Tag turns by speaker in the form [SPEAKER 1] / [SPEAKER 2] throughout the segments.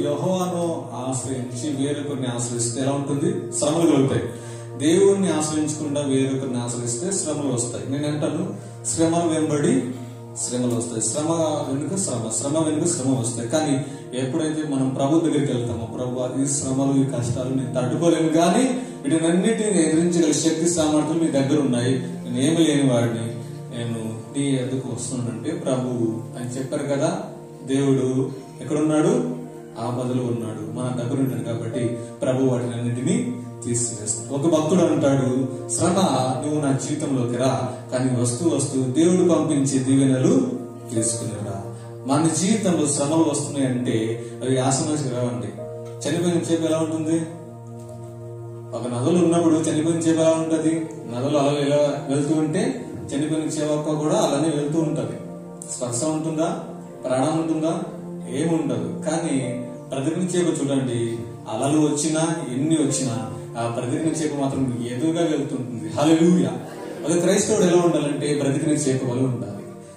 [SPEAKER 1] యహోవాను ఆశ్రయించి వేరొకరిని ఆశ్రయిస్తే ఎలా ఉంటుంది శ్రమలు కలుగుతాయి దేవుణ్ణి ఆశ్రయించకుండా వేరొకరిని ఆశ్రయిస్తే శ్రమలు వస్తాయి నేను అంటాను శ్రమలు వెంబడి శ్రమలు వస్తాయి శ్రమ వెనుక శ్రమ శ్రమ వెనుక శ్రమ వస్తాయి కానీ ఎప్పుడైతే మనం ప్రభు దగ్గరికి వెళ్తామో ప్రభు ఈ శ్రమలు ఈ కష్టాలు నేను తట్టుకోలేను కానీ వీటినన్నిటిని ఎదిరించగల శక్తి సామర్థ్యం మీ దగ్గర ఉన్నాయి నేను ఏమి లేని వాడిని నేను నీ ఎదుకు వస్తున్నానంటే ప్రభు అని చెప్పారు కదా దేవుడు ఎక్కడున్నాడు ఆపదలో ఉన్నాడు మన దగ్గర ఉంటాడు కాబట్టి ప్రభు వాటిని అన్నిటినీ తీసివేస్తాడు ఒక భక్తుడు అంటాడు శ్రమ నువ్వు నా జీవితంలోకి రా కానీ వస్తూ వస్తూ దేవుడు పంపించే దీవెనలు తీసుకునిరా మన జీవితంలో శ్రమలు వస్తున్నాయంటే అవి ఆసనాసి రావండి చనిపోయిన చేప ఎలా ఉంటుంది ఒక నదులు ఉన్నప్పుడు చనిపోయిన చేప ఎలా ఉంటది నదులు అలా ఎలా వెళ్తూ ఉంటే చనిపోయిన చేప కూడా అలానే వెళ్తూ ఉంటది స్పర్శ ఉంటుందా ప్రాణం ఉంటుందా ఏముండదు కానీ ప్రతిజ్ఞ చేప చూడండి అలలు వచ్చినా ఎన్ని వచ్చినా ఆ ప్రతిజ్ఞ చేప మాత్రం ఎదురుగా వెళ్తుంటుంది హల్లెలూయా ఒక క్రైస్తవుడు ఎలా ఉండాలంటే ప్రతిజ్ఞ చేప వల్ల ఉండాలి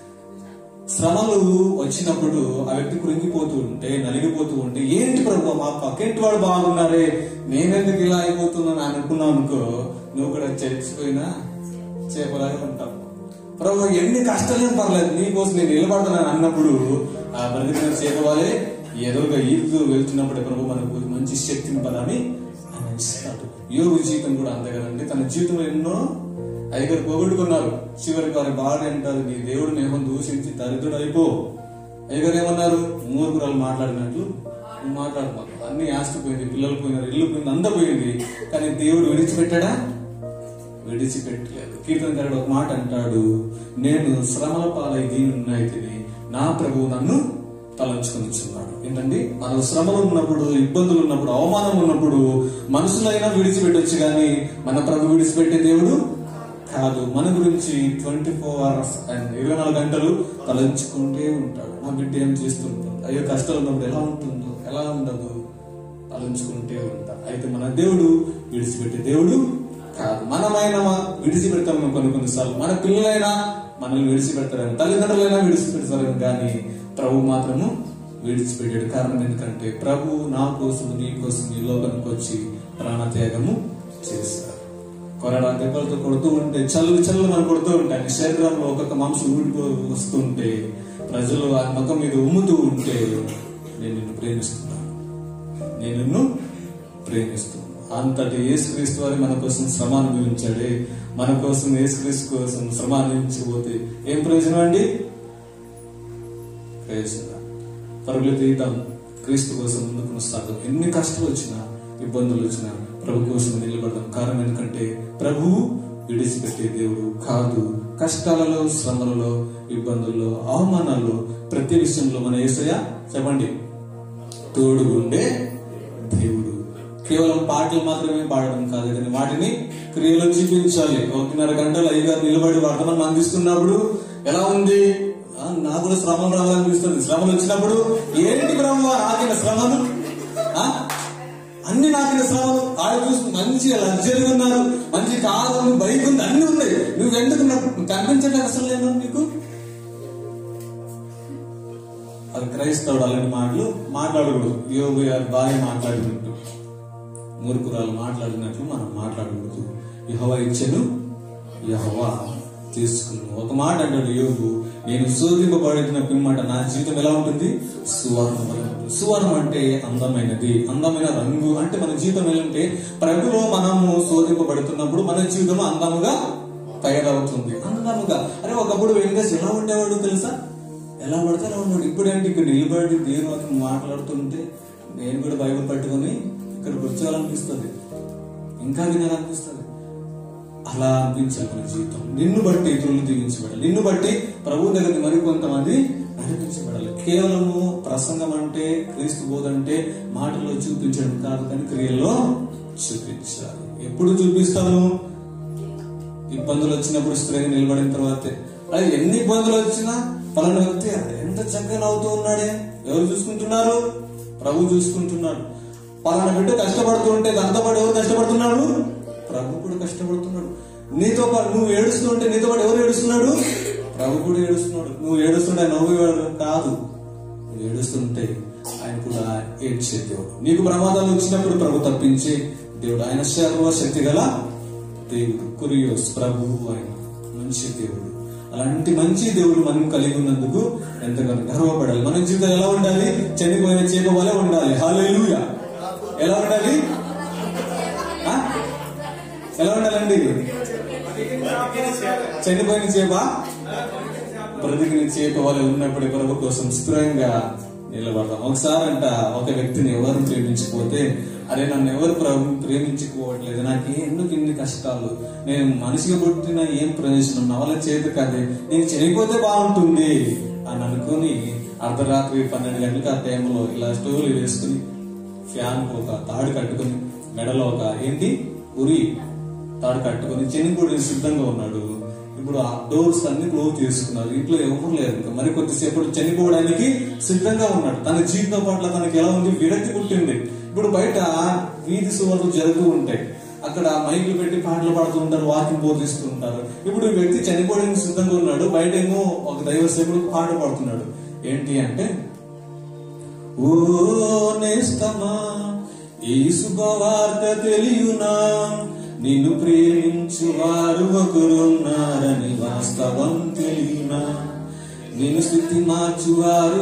[SPEAKER 1] శ్రమలు వచ్చినప్పుడు ఆ వ్యక్తి కృంగిపోతూ ఉంటే నలిగిపోతూ ఉంటే ఏంటి ప్రభు మా పక్కింటి వాడు బాగున్నారే నేనెందుకు ఇలా అయిపోతున్నాను అని అనుకున్నావు అనుకో నువ్వు కూడా చచ్చిపోయినా చేపలాగా ఉంటావు ప్రభు ఎన్ని కష్టాలేం పర్లేదు నీకోసం నేను నిలబడతానని అన్నప్పుడు ఆ బ్రతికిన చేపవాలే ఎదురుగా ఈదుతూ వెళ్తున్నప్పుడు ప్రభు మనకు మంచి శక్తిని పదాన్ని ఆయన ఇస్తాడు యోగు జీవితం కూడా అంతే కదండి తన జీవితంలో ఎన్నో ఐదుగురు పోగొట్టుకున్నారు చివరికి వారి భార్య అంటారు నీ దేవుడు నేమం దూషించి దరిద్రుడు అయిపో ఐదుగురు ఏమన్నారు మూర్ఖురాలు మాట్లాడినట్లు నువ్వు మాట్లాడమాకు అన్ని ఆస్తిపోయింది పిల్లలు పోయినారు ఇల్లు పోయింది అంతా పోయింది కానీ దేవుడు విడిచిపెట్టాడా విడిచిపెట్టలేదు కీర్తనకారుడు ఒక మాట అంటాడు నేను శ్రమల పాలై దీనున్నైతిని నా ప్రభువు నన్ను తలంచుకొనిచున్నాడు ఏంటండి మన శ్రమలు ఉన్నప్పుడు ఇబ్బందులు ఉన్నప్పుడు అవమానం ఉన్నప్పుడు మనుషులైనా విడిచిపెట్టొచ్చు కానీ మన ప్రభు విడిచిపెట్టే దేవుడు కాదు మన గురించి ట్వంటీ ఫోర్ అవర్స్ అండ్ ఇరవై నాలుగు గంటలు తలంచుకుంటే ఉంటాడు నా బిడ్డ ఏం చేస్తుంటుంది అయ్యో కష్టాలు ఉన్నప్పుడు ఎలా ఉంటుందో ఎలా ఉండదు తలంచుకుంటే ఉంటా అయితే మన దేవుడు విడిచిపెట్టే దేవుడు కాదు మనమైనా విడిచిపెడతాం కొన్ని కొన్నిసార్లు మన పిల్లలైనా మనల్ని విడిచిపెడతారని తల్లిదండ్రులైనా విడిచిపెడతారని కానీ ప్రభు మాత్రము విడిచిపెట్టాడు కారణం ఎందుకంటే ప్రభు నా కోసం నీ కోసం ఈ లోకానికి వచ్చి ప్రాణత్యాగము చేశారు కొరడా దెబ్బలతో కొడుతూ ఉంటే చల్లు చల్లు మనం కొడుతూ ఉంటే ఆయన శరీరంలో ఒక్కొక్క మాంసం ఊడిపో వస్తుంటే ప్రజలు ఆ ముఖం మీద ఉమ్ముతూ ఉంటే నేను నిన్ను ప్రేమిస్తున్నాను నేను నిన్ను ప్రేమిస్తున్నాను అంతటి యేసుక్రీస్తు వారి మన కోసం శ్రమ అనుభవించాడే మన కోసం యేసుక్రీస్తు కోసం శ్రమ అనుభవించబోతే ఏం ప్రయోజనం అండి ప్రయోజనం పరుగులు తీద్దాం క్రీస్తు కోసం ముందుకు వస్తాడు ఎన్ని కష్టాలు వచ్చినా ఇబ్బందులు వచ్చినా ప్రభు కోసం నిలబడదాం కారణం ఎందుకంటే ప్రభువు విడిచిపెట్టే దేవుడు కాదు కష్టాలలో శ్రమలలో ఇబ్బందుల్లో అవమానాల్లో ప్రతి విషయంలో మన ఏసయ్య చెప్పండి తోడుగుండే దేవుడు కేవలం పాటలు మాత్రమే పాడడం కాదు కానీ వాటిని క్రియలో చూపించాలి ఒకటిన్నర గంటలు అయ్యగారు నిలబడి వర్తమానం అందిస్తున్నప్పుడు ఎలా ఉంది ఆ, నాకు కూడా శ్రమలు రావాలనిపిస్తుంది శ్రమలు వచ్చినప్పుడు ఏంటి బ్రహ్మ నాకిన శ్రమలు ఆ? అన్ని నాకిన శ్రమలు ఆడ చూసి మంచిగా లగ్జరీ ఉన్నారు మంచి కారు ఉంది బైక్ ఉంది అన్ని ఉన్నాయి నువ్వు ఎందుకు నాకు కనిపించట్లేదు అసలు నేను నీకు అది క్రైస్తవుడు అలాంటి మాటలు మాట్లాడకూడదు యోగు గారు బాగా మాట్లాడినట్టు మూర్ఖురాలు మాట్లాడినట్లు మనం మాట్లాడకూడదు యహోవా ఇచ్చెను యహోవా తీసుకున్నాను ఒక మాట అంటాడు యోగు నేను శోధింపబడిన పిమ్మట నా జీవితం ఎలా ఉంటుంది సువర్ణం సువర్ణం అంటే అందమైనది అందమైన రంగు అంటే మన జీవితం ఏంటంటే ప్రభులో మనము శోధింపబడుతున్నప్పుడు మన జీవితం అందముగా తయారవుతుంది అందముగా అరే ఒకప్పుడు వెంకటేష్ ఎలా ఉండేవాడు తెలుసా ఎలా పడితే అలా ఉన్నాడు ఇప్పుడు ఏంటి ఇక్కడ నిలబడి దేవుని మాట్లాడుతుంటే నేను కూడా బైబిల్ పట్టుకొని ఇక్కడ కూర్చోవాలనిపిస్తుంది ఇంకా వినాలనిపిస్తుంది అలా అనిపించాలి మన జీవితం నిన్ను బట్టి ఇతరులు దీవించబడాలి నిన్ను బట్టి ప్రభు దగ్గరికి మరి కొంతమంది నడిపించబడాలి కేవలము ప్రసంగం అంటే క్రీస్తు బోధ అంటే మాటల్లో చూపించడం కాదు కానీ క్రియల్లో చూపించాలి ఎప్పుడు చూపిస్తాను ఇబ్బందులు వచ్చినప్పుడు స్థిరంగా నిలబడిన తర్వాతే అది ఎన్ని ఇబ్బందులు వచ్చినా పలానా వ్యక్తి ఎంత చక్కగా నవ్వుతూ ఉన్నాడే ఎవరు చూసుకుంటున్నారు ప్రభు చూసుకుంటున్నాడు పలానా బిడ్డ కష్టపడుతూ ఉంటే దాంతో పాటు ఎవరు కష్టపడుతున్నాడు ప్రభు కూడా కష్టపడుతున్నాడు నీతో పాటు నువ్వు ఏడుస్తూ ఉంటే నీతో పాటు ఎవరు ఏడుస్తున్నాడు ప్రభు కూడా ఏడుస్తున్నాడు నువ్వు ఏడుస్తుంటే నవ్వు కాదు నువ్వు ఏడుస్తుంటే ఆయన కూడా ఏడ్చే దేవుడు నీకు ప్రమాదాలు వచ్చినప్పుడు ప్రభు తప్పించే దేవుడు ఆయన సర్వశక్తి గల దేవుడు కురియోస్ ప్రభువు ఆయన మంచి దేవుడు అలాంటి మంచి దేవుడు మనం కలిగి ఉన్నందుకు ఎంతగానో గర్వపడాలి మన జీవితం ఎలా ఉండాలి చనిపోయిన చేప వలె ఉండాలి హాలేలుయా ఎలా ఉండాలి ఆ? ఎలా ఉండాలండి చనిపోయిన చేప బ్రతికిన చేప వలె ఉన్నప్పుడు ప్రభు కోసం స్థిరంగా నిలబడదాం ఒకసారి అంట ఒక వ్యక్తిని ఎవరు ప్రేమించకపోతే అరే నన్ను ఎవరు ప్ర- ప్రేమించుకోవట్లేదు నాకు ఎందుకు ఇన్ని కష్టాలు నేను మనిషిగా పుట్టిన ఏం ప్రయోజనం నా వల్ల చేత కాదే నేను చనిపోతే బాగుంటుంది అని అనుకుని అర్ధరాత్రి పన్నెండు గంటలకు ఆ టైంలో ఇలా స్టోర్లు వేసుకుని ఫ్యాన్ ఒక తాడు కట్టుకుని మెడలో ఒక ఏంటి ఉరి తాడు కట్టుకుని చెనిపూడి సిద్ధంగా ఉన్నాడు ఇప్పుడు ఆ డోర్స్ అన్ని క్లోజ్ చేసుకున్నారు ఇంట్లో ఎవరు లేరు ఇంకా మరి కొద్దిసేపు చనిపోవడానికి సిద్ధంగా ఉన్నాడు తన జీవితం పట్ల తనకి ఎలా ఉంది విరక్తి పుట్టింది ఇప్పుడు బయట వీధి సువర్లు జరుగుతూ ఉంటాయి అక్కడ మైకులు పెట్టి పాటలు పాడుతూ ఉంటారు వాకింగ్ బోధిస్తూ ఉంటారు ఇప్పుడు ఈ వ్యక్తి చనిపోవడానికి సిద్ధంగా ఉన్నాడు బయట ఏమో ఒక దైవ సేపుడు పాట పాడుతున్నాడు ఏంటి అంటే ఓ నేస్తమా ఈ శుభవార్త తెలియునా నిన్ను ప్రేమించు వారు ఒకరున్నారని వాస్తవం తెలియనా నేను స్థితి మార్చువారు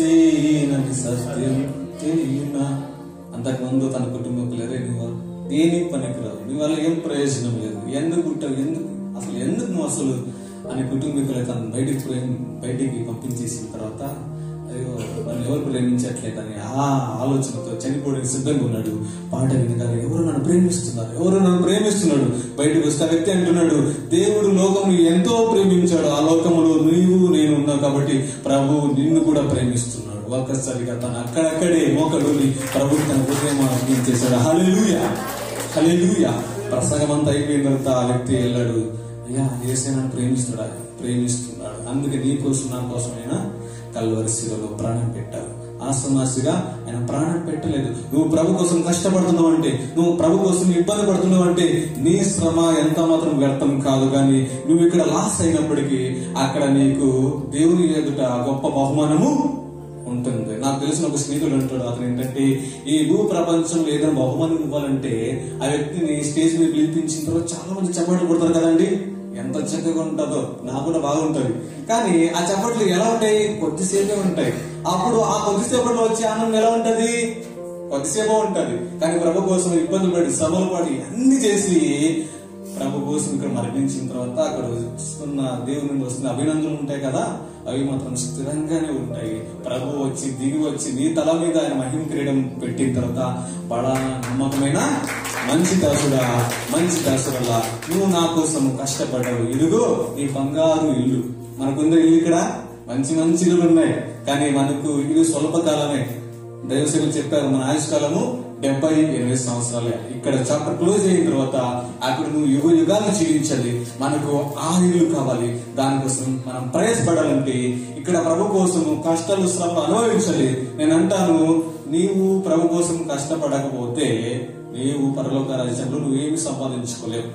[SPEAKER 1] ఏసేనని సత్యం తెలియనా అంతకుముందు తన కుటుంబకులరే నువ్వు దేనికి పనికిరావు నీ వల్ల ఏం ప్రయోజనం లేదు ఎందుకు పుట్టావు ఎందుకు అసలు ఎందుకు నువ్వు అసలు అని కుటుంబీకులు తను బయటికి ప్రేమ బయటికి పంపించేసిన తర్వాత అయ్యో వాళ్ళు ఎవరు ప్రేమించట్లేదని ఆ ఆలోచనతో చనిపోవడానికి సిద్ధంగా ఉన్నాడు పాట వినగానే ఎవరు నన్ను ప్రేమిస్తున్నారు ఎవరు నన్ను ప్రేమిస్తున్నాడు బయటకు వస్తే ఆ వ్యక్తి అంటున్నాడు దేవుడు లోకం ఎంతో ప్రేమించాడు ఆ లోకములో నీవు నేను ఉన్నావు కాబట్టి ప్రభు నిన్ను కూడా ప్రేమిస్తున్నాడు ఒక్కసారిగా తను అక్కడక్కడే మోకడుని ప్రభు తన హృదయం అర్థం చేశాడు హల్లెలూయా హల్లెలూయా ప్రసంగం అంతా అయిపోయిన తర్వాత ఆ వ్యక్తి వెళ్ళాడు అయ్యా ఏసే నన్ను ప్రేమిస్తున్నాడు ప్రేమిస్తున్నాడు అందుకే నీ కోసం నా కోసమైనా కల్వరి శిలలో ప్రాణం పెట్టారు ఆసమాసిగా ఆయన ప్రాణం పెట్టలేదు నువ్వు ప్రభు కోసం కష్టపడుతున్నావు అంటే నువ్వు ప్రభు కోసం ఇబ్బంది పడుతున్నావు అంటే నీ శ్రమ ఎంత మాత్రం వ్యర్థం కాదు కానీ నువ్వు ఇక్కడ లాస్ అయినప్పటికీ అక్కడ నీకు దేవుని ఎదుట గొప్ప బహుమానము ఉంటుంది నాకు తెలిసిన ఒక స్నేహితుడు అంటాడు అతను ఏంటంటే ఈ భూ ప్రపంచంలో ఏదైనా బహుమానం ఇవ్వాలంటే ఆ వ్యక్తిని స్టేజ్ మీద పిలిపించిన తర్వాత చాలా మంది చప్పట్లు కొడతారు కదండి ఎంత చక్కగా ఉంటుందో నాకు కూడా బాగుంటది కానీ ఆ చప్పట్లు ఎలా ఉంటాయి కొద్దిసేపే ఉంటాయి అప్పుడు ఆ కొద్దిసేపట్లో వచ్చే ఆనందం ఎలా ఉంటది కొద్దిసేపే ఉంటది కానీ ప్రభు కోసం ఇబ్బంది పడి శ్రమలు పడి అన్ని చేసి ప్రభు కోసం ఇక్కడ మరణించిన తర్వాత అక్కడ వస్తున్న దేవుని నుండి వస్తున్న అభినందనలు ఉంటాయి కదా అవి మాత్రం స్థిరంగానే ఉంటాయి ప్రభు వచ్చి దిగి వచ్చి నీ తల మీద ఆయన మహిమ క్రీడం పెట్టిన తర్వాత బడా నమ్మకమైన మంచి దాసుడా మంచి దాసుడల్లా నువ్వు నా కోసం కష్టపడ్డావు ఇదిగో నీ బంగారు ఇల్లు మనకుందో ఇల్లు ఇక్కడ మంచి మంచి ఇల్లులు ఉన్నాయి కానీ మనకు ఇది స్వల్పకాలమే దైవసేవలు చెప్పారు మన ఆయుష్కాలము డెబ్బై ఎనభై సంవత్సరాలే ఇక్కడ చాప్టర్ క్లోజ్ అయిన తర్వాత అక్కడ నువ్వు యుగ యుగాలు జీవించాలి మనకు ఆ ఇల్లు కావాలి దానికోసం మనం ప్రయాసపడాలంటే ఇక్కడ ప్రభు కోసం కష్టాలు శ్రమ అనుభవించాలి నేను అంటాను నీవు ప్రభు కోసం కష్టపడకపోతే నీవు పరలోక రాజ్యంలో నువ్వేమి సంపాదించుకోలేవు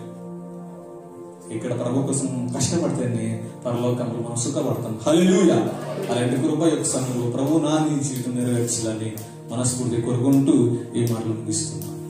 [SPEAKER 1] ఇక్కడ ప్రభు కోసం కష్టపడితేనే పరలోకంలో మనం సుఖపడతాం హల్లెలూయా అలాంటి కృప యొక్క సమయంలో ప్రభు నా నీ జీవితం నెరవేర్చాలని మనస్ఫూర్తి కోరుకుంటూ ఈ మాటలు ముగిస్తున్నాం